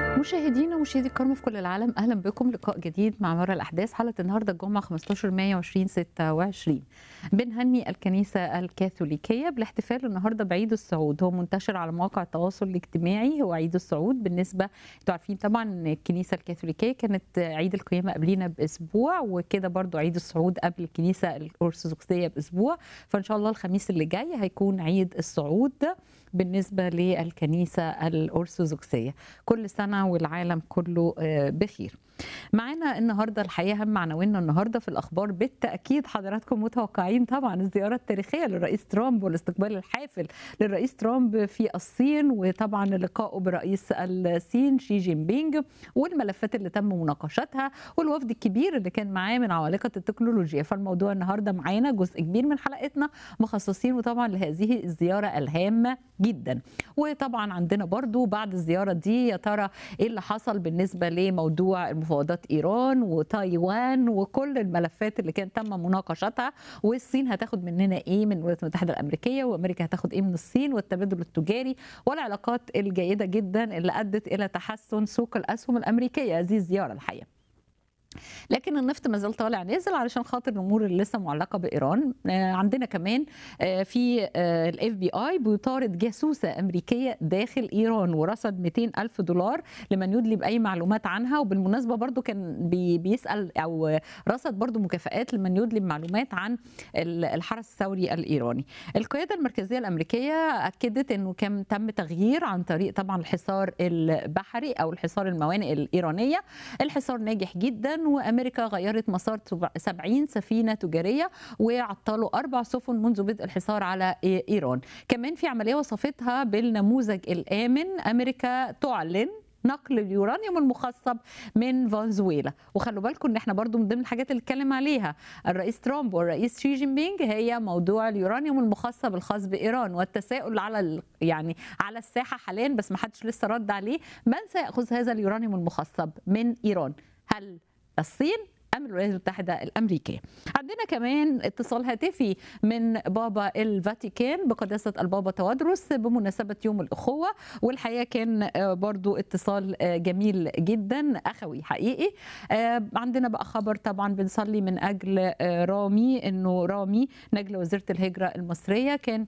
مشاهدينا ومشاهدي الكرام في كل العالم اهلا بكم لقاء جديد مع مرة الاحداث حلقه النهارده الجمعه 15 مايو 2026 بنهني الكنيسه الكاثوليكيه بالاحتفال النهارده بعيد الصعود هو منتشر على مواقع التواصل الاجتماعي هو عيد الصعود بالنسبه انتوا عارفين طبعا ان الكنيسه الكاثوليكيه كانت عيد القيامه قبلينا باسبوع وكده برضو عيد الصعود قبل الكنيسه الارثوذكسيه باسبوع فان شاء الله الخميس اللي جاي هيكون عيد الصعود بالنسبه للكنيسه الارثوذكسيه كل سنه والعالم كله بخير معانا النهارده الحقيقه هم عناويننا النهارده في الاخبار بالتاكيد حضراتكم متوقعين طبعا الزياره التاريخيه للرئيس ترامب والاستقبال الحافل للرئيس ترامب في الصين وطبعا لقائه برئيس الصين شي جين بينج والملفات اللي تم مناقشتها والوفد الكبير اللي كان معاه من عمالقه التكنولوجيا فالموضوع النهارده معانا جزء كبير من حلقتنا مخصصين طبعا لهذه الزياره الهامه جدا وطبعا عندنا برضو بعد الزياره دي يا ترى ايه اللي حصل بالنسبه لموضوع مفاوضات ايران وتايوان وكل الملفات اللي كان تم مناقشتها والصين هتاخد مننا ايه من الولايات المتحده الامريكيه وامريكا هتاخد ايه من الصين والتبادل التجاري والعلاقات الجيده جدا اللي ادت الى تحسن سوق الاسهم الامريكيه هذه الزياره الحقيقه لكن النفط ما زال طالع نازل علشان خاطر الامور اللي لسه معلقه بايران عندنا كمان في الاف بي اي بيطارد جاسوسه امريكيه داخل ايران ورصد 200 الف دولار لمن يدلي باي معلومات عنها وبالمناسبه برضو كان بيسال او رصد برضو مكافآت لمن يدلي بمعلومات عن الحرس الثوري الايراني القياده المركزيه الامريكيه اكدت انه كان تم تغيير عن طريق طبعا الحصار البحري او الحصار الموانئ الايرانيه الحصار ناجح جدا وامريكا غيرت مسار 70 سفينه تجاريه وعطلوا اربع سفن منذ بدء الحصار على ايران كمان في عمليه وصفتها بالنموذج الامن امريكا تعلن نقل اليورانيوم المخصب من فنزويلا وخلوا بالكم ان احنا برضو من ضمن الحاجات اللي اتكلم عليها الرئيس ترامب والرئيس شي جين بينج هي موضوع اليورانيوم المخصب الخاص بايران والتساؤل على يعني على الساحه حاليا بس ما حدش لسه رد عليه من سياخذ هذا اليورانيوم المخصب من ايران هل الصين ام الولايات المتحده الامريكيه. عندنا كمان اتصال هاتفي من بابا الفاتيكان بقداسه البابا توادرس بمناسبه يوم الاخوه والحقيقه كان برضو اتصال جميل جدا اخوي حقيقي. عندنا بقى خبر طبعا بنصلي من اجل رامي انه رامي نجل وزيره الهجره المصريه كان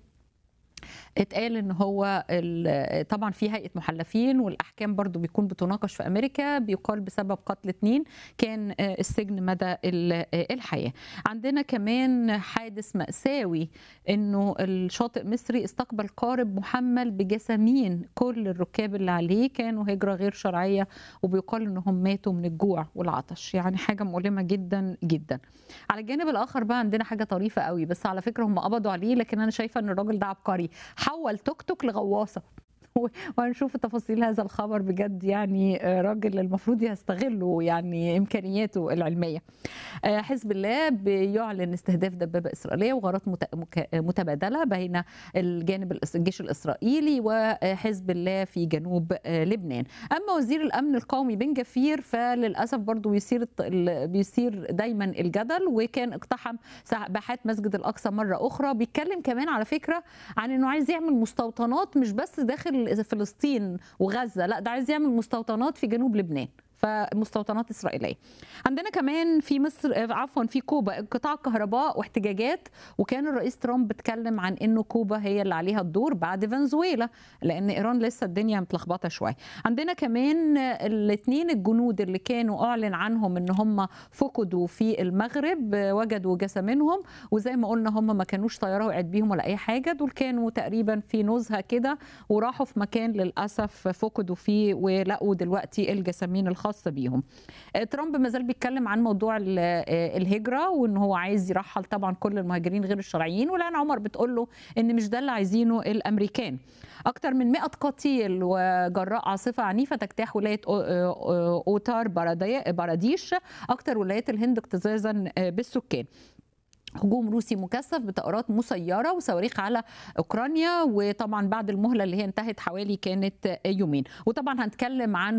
اتقال ان هو طبعا في هيئه محلفين والاحكام برضو بيكون بتناقش في امريكا بيقال بسبب قتل اثنين كان السجن مدى الحياه عندنا كمان حادث ماساوي انه الشاطئ مصري استقبل قارب محمل بجسامين كل الركاب اللي عليه كانوا هجره غير شرعيه وبيقال انهم ماتوا من الجوع والعطش يعني حاجه مؤلمه جدا جدا على الجانب الاخر بقى عندنا حاجه طريفه قوي بس على فكره هم قبضوا عليه لكن انا شايفه ان الراجل ده عبقري حول توك توك لغواصه وهنشوف تفاصيل هذا الخبر بجد يعني راجل المفروض يستغلوا يعني امكانياته العلميه. حزب الله بيعلن استهداف دبابه اسرائيليه وغارات متبادله بين الجانب الجيش الاسرائيلي وحزب الله في جنوب لبنان. اما وزير الامن القومي بن جفير فللاسف برضه بيثير بيثير دايما الجدل وكان اقتحم باحات مسجد الاقصى مره اخرى بيتكلم كمان على فكره عن انه عايز يعمل مستوطنات مش بس داخل فلسطين وغزه لا ده عايز يعمل مستوطنات في جنوب لبنان فمستوطنات اسرائيليه. عندنا كمان في مصر عفوا في كوبا انقطاع كهرباء واحتجاجات وكان الرئيس ترامب اتكلم عن انه كوبا هي اللي عليها الدور بعد فنزويلا لان ايران لسه الدنيا متلخبطه شويه. عندنا كمان الاثنين الجنود اللي كانوا اعلن عنهم ان هم فقدوا في المغرب وجدوا جسامينهم وزي ما قلنا هم ما كانوش طياره وقعت بيهم ولا اي حاجه دول كانوا تقريبا في نزهه كده وراحوا في مكان للاسف فقدوا فيه ولقوا دلوقتي الجسامين الخاصه خاصه بيهم ترامب ما زال بيتكلم عن موضوع الهجره وان هو عايز يرحل طبعا كل المهاجرين غير الشرعيين ولان عمر بتقول له ان مش ده اللي عايزينه الامريكان اكثر من 100 قتيل وجراء عاصفه عنيفه تجتاح ولايه اوتار باراديش اكثر ولايات الهند اكتظاظا بالسكان هجوم روسي مكثف بطائرات مسيره وصواريخ على اوكرانيا وطبعا بعد المهله اللي هي انتهت حوالي كانت يومين وطبعا هنتكلم عن